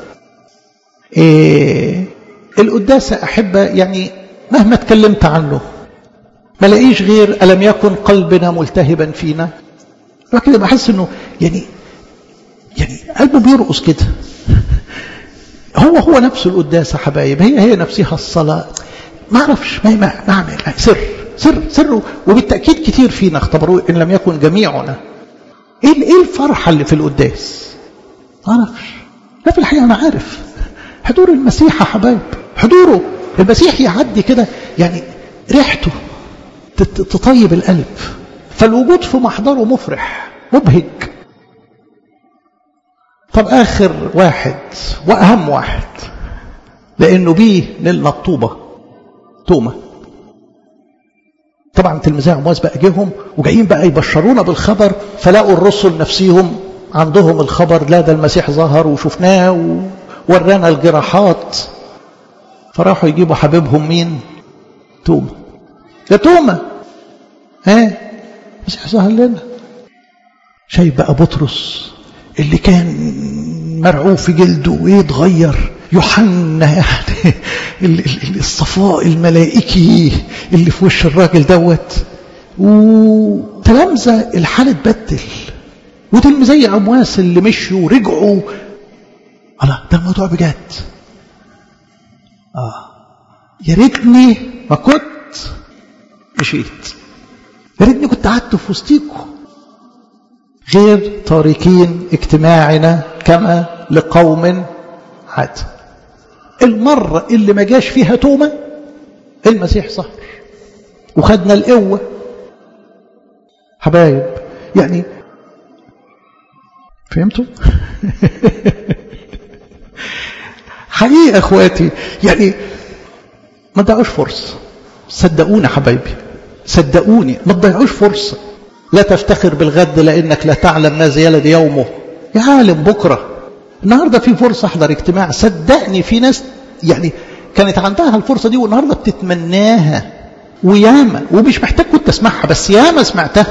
إيه القداس أحبة يعني مهما اتكلمت عنه ما لاقيش غير ألم يكن قلبنا ملتهبا فينا الواحد كده بحس انه يعني يعني قلبه بيرقص كده هو هو نفسه القداس يا حبايب هي هي نفسها الصلاة ما اعرفش ما ما اعمل سر سر سر وبالتأكيد كتير فينا اختبروه إن لم يكن جميعنا ايه ايه الفرحة اللي في القداس ما اعرفش لا في الحقيقة انا عارف حضور المسيح يا حبايب حضوره المسيح يعدي كده يعني ريحته تطيب القلب فالوجود في محضره مفرح مبهج طب آخر واحد وأهم واحد لأنه بيه نلنا الطوبة تومة طبعا تلميذي عمواس بقى جيهم وجايين بقى يبشرونا بالخبر فلاقوا الرسل نفسيهم عندهم الخبر لا ده المسيح ظهر وشفناه وورانا الجراحات فراحوا يجيبوا حبيبهم مين تومة يا تومة ها المسيح ظهر لنا شايف بقى بطرس اللي كان مرعوب في جلده وايه اتغير يوحنا يعني الصفاء الملائكي اللي في وش الراجل دوت وتلامذة الحال اتبدل وتلميذي عمواس اللي مشوا ورجعوا الله ده الموضوع بجد اه يا ريتني ما كنت مشيت يا ريتني كنت قعدت في وسطيكم غير تاركين اجتماعنا كما لقوم عاد المرة اللي ما جاش فيها تومة المسيح صهر وخدنا القوة حبايب يعني فهمتوا حقيقة اخواتي يعني ما تضيعوش فرصة صدقوني حبايبي صدقوني ما تضيعوش فرصة لا تفتخر بالغد لأنك لا تعلم ماذا يلد يومه يا عالم بكرة النهاردة في فرصة احضر اجتماع صدقني في ناس يعني كانت عندها الفرصة دي والنهاردة بتتمناها وياما ومش محتاج كنت تسمعها بس ياما سمعتها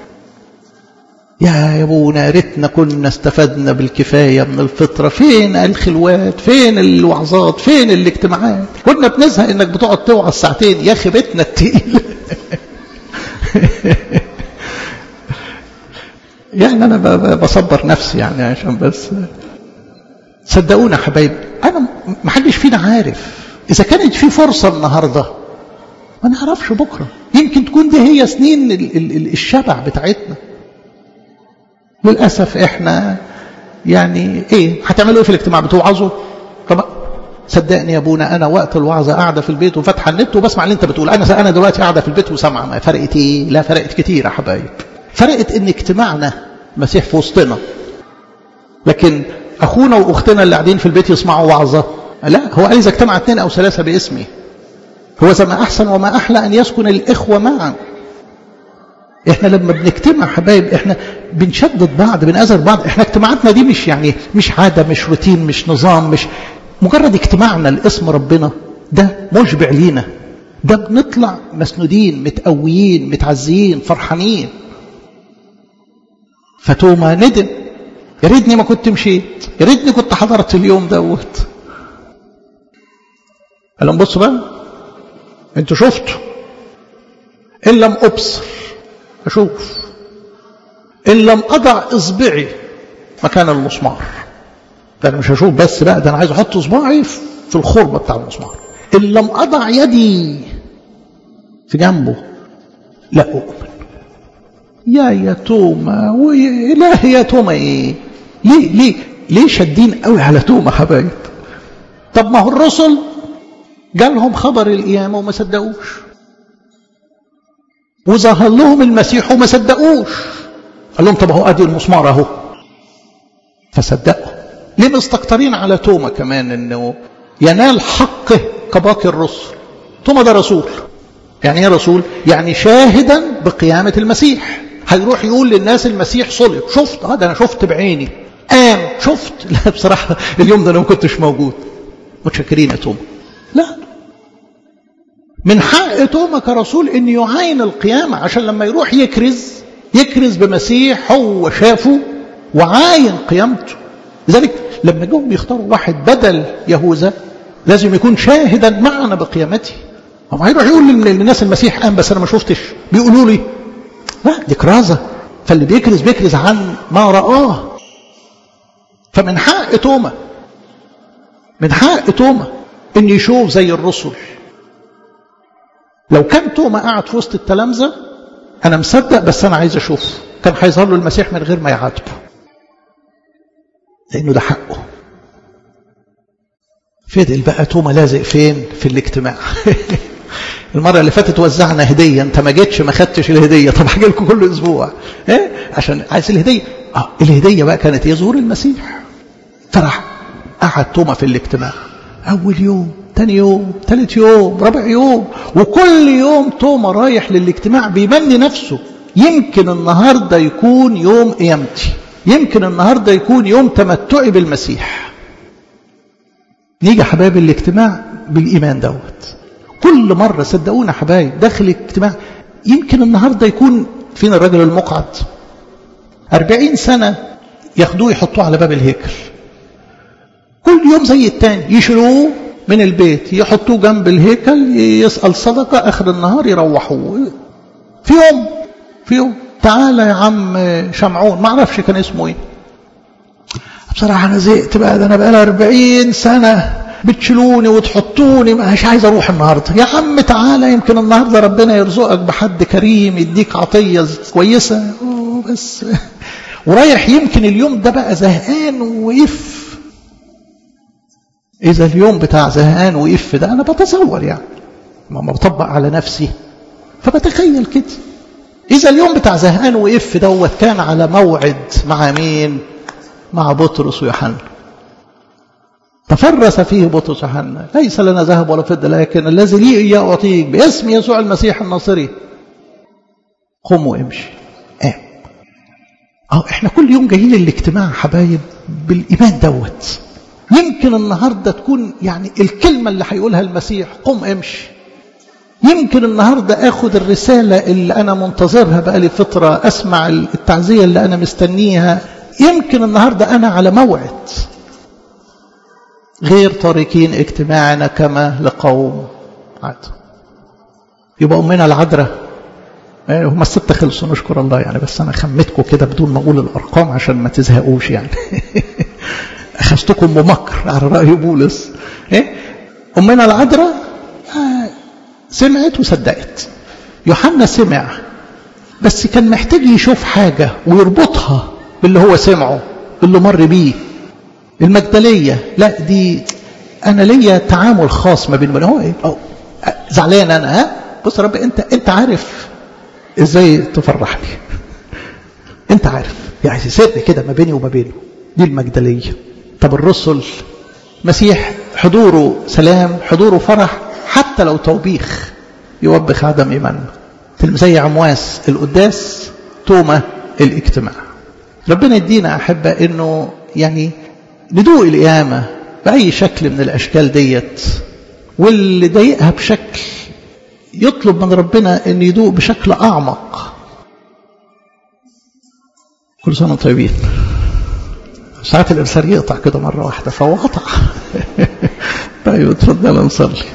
يا ابونا ريتنا كنا استفدنا بالكفاية من الفطرة فين الخلوات فين الوعظات فين الاجتماعات كنا بنزهق انك بتقعد توعظ ساعتين يا اخي بيتنا التقيل يعني انا بصبر نفسي يعني عشان بس صدقونا حبايب انا ما حدش فينا عارف اذا كانت في فرصه النهارده ما نعرفش بكره يمكن تكون دي هي سنين الشبع بتاعتنا للاسف احنا يعني ايه هتعملوا ايه في الاجتماع بتوعظوا طب صدقني يا ابونا انا وقت الوعظه قاعده في البيت وفاتحه النت وبسمع اللي انت بتقول انا انا دلوقتي قاعده في البيت وسامعه ما فرقت ايه لا فرقت كتير يا حبايب فرقت ان اجتماعنا مسيح في وسطنا لكن اخونا واختنا اللي قاعدين في البيت يسمعوا وعظه لا هو قال اذا اجتمع اثنين او ثلاثه باسمي هو زي ما أحسن وما أحلى أن يسكن الإخوة معا احنا لما بنجتمع حبايب احنا بنشدد بعض بنأذر بعض احنا اجتماعاتنا دي مش يعني مش عادة مش روتين مش نظام مش مجرد اجتماعنا لاسم ربنا ده مشبع لينا ده بنطلع مسنودين متقويين متعزيين فرحانين فتوما ندم يا ريتني ما كنت مشيت يا ريتني كنت حضرت اليوم دوت قال لهم بصوا بقى انتوا شفتوا ان لم ابصر اشوف ان لم اضع اصبعي مكان المسمار ده انا مش هشوف بس بقى ده انا عايز احط اصبعي في الخربه بتاع المسمار ان لم اضع يدي في جنبه لا اؤمن يا يا توما وإلهي يا توما ايه ليه ليه ليه شادين قوي على توما حبايب طب ما هو الرسل جالهم خبر القيامه وما صدقوش وظهر لهم المسيح وما صدقوش قال لهم طب اهو ادي المسمار اهو فصدقوا ليه مستكترين على توما كمان انه ينال حقه كباقي الرسل توما ده رسول يعني ايه رسول يعني شاهدا بقيامه المسيح هيروح يقول للناس المسيح صلب شفت اه ده انا شفت بعيني قام شفت لا بصراحه اليوم ده انا ما كنتش موجود متشكرين يا توما لا من حق توما كرسول ان يعاين القيامه عشان لما يروح يكرز يكرز بمسيح هو شافه وعاين قيامته لذلك لما جم يختاروا واحد بدل يهوذا لازم يكون شاهدا معنا بقيامته هو هيروح يقول للناس المسيح قام بس انا ما شفتش بيقولوا لي لا دي كرازه فاللي بيكرز بيكرز عن ما رآه فمن حق توما من حق توما ان يشوف زي الرسل لو كان توما قاعد في وسط التلامذه انا مصدق بس انا عايز اشوف كان هيظهر له المسيح من غير ما يعاتبه لانه ده حقه فضل بقى توما لازق فين في الاجتماع المره اللي فاتت وزعنا هديه انت ما جيتش ما خدتش الهديه طب هاجي لكم كل اسبوع ايه عشان عايز الهديه اه الهديه بقى كانت يزور المسيح فرح قعد توما في الاجتماع اول يوم تاني يوم تالت يوم رابع يوم وكل يوم توما رايح للاجتماع بيمني نفسه يمكن النهارده يكون يوم قيامتي يمكن النهارده يكون يوم تمتعي بالمسيح نيجي حبايب الاجتماع بالايمان دوت كل مره صدقونا حبايب داخل الاجتماع يمكن النهارده يكون فينا الراجل المقعد أربعين سنة ياخدوه يحطوه على باب الهيكل كل يوم زي التاني يشيلوه من البيت يحطوه جنب الهيكل يسأل صدقة آخر النهار يروحوه في يوم في يوم تعالى يا عم شمعون ما اعرفش كان اسمه ايه بصراحة أنا زهقت بقى ده أنا بقى 40 سنة بتشيلوني وتحطوني مش عايز أروح النهاردة يا عم تعالى يمكن النهاردة ربنا يرزقك بحد كريم يديك عطية كويسة بس ورايح يمكن اليوم ده بقى زهقان ويف إذا اليوم بتاع زهقان ويف ده أنا بتصور يعني ما بطبق على نفسي فبتخيل كده إذا اليوم بتاع زهقان وإف دوت كان على موعد مع مين؟ مع بطرس ويوحنا. تفرس فيه بطرس ويوحنا، ليس لنا ذهب ولا فضة لكن الذي لي إياه أعطيك باسم يسوع المسيح الناصري. قم وامشي. قام. أه إحنا كل يوم جايين الاجتماع حبايب بالإيمان دوت. يمكن النهارده تكون يعني الكلمة اللي هيقولها المسيح قم امشي. يمكن النهاردة أخذ الرسالة اللي أنا منتظرها بقالي فترة أسمع التعزية اللي أنا مستنيها يمكن النهاردة أنا على موعد غير تاركين اجتماعنا كما لقوم عاد يبقى أمنا العذراء هم الستة خلصوا نشكر الله يعني بس أنا خمتكم كده بدون ما أقول الأرقام عشان ما تزهقوش يعني أخذتكم بمكر على رأي بولس إيه؟ أمنا العذراء سمعت وصدقت يوحنا سمع بس كان محتاج يشوف حاجة ويربطها باللي هو سمعه اللي مر بيه المجدلية لا دي أنا ليا تعامل خاص ما بين هو إيه؟ أو زعلان أنا ها بص يا رب أنت أنت عارف إزاي تفرحني أنت عارف يعني سر كده ما بيني وما بينه دي المجدلية طب الرسل مسيح حضوره سلام حضوره فرح حتى لو توبيخ يوبخ عدم إيماننا زي عمواس القداس تومة الاجتماع ربنا يدينا أحبة أنه يعني ندوق القيامة بأي شكل من الأشكال ديت واللي ضايقها بشكل يطلب من ربنا أن يدوق بشكل أعمق كل سنة طيبين ساعات الإرسال يقطع كده مرة واحدة فهو قطع طيب اتفضل نصلي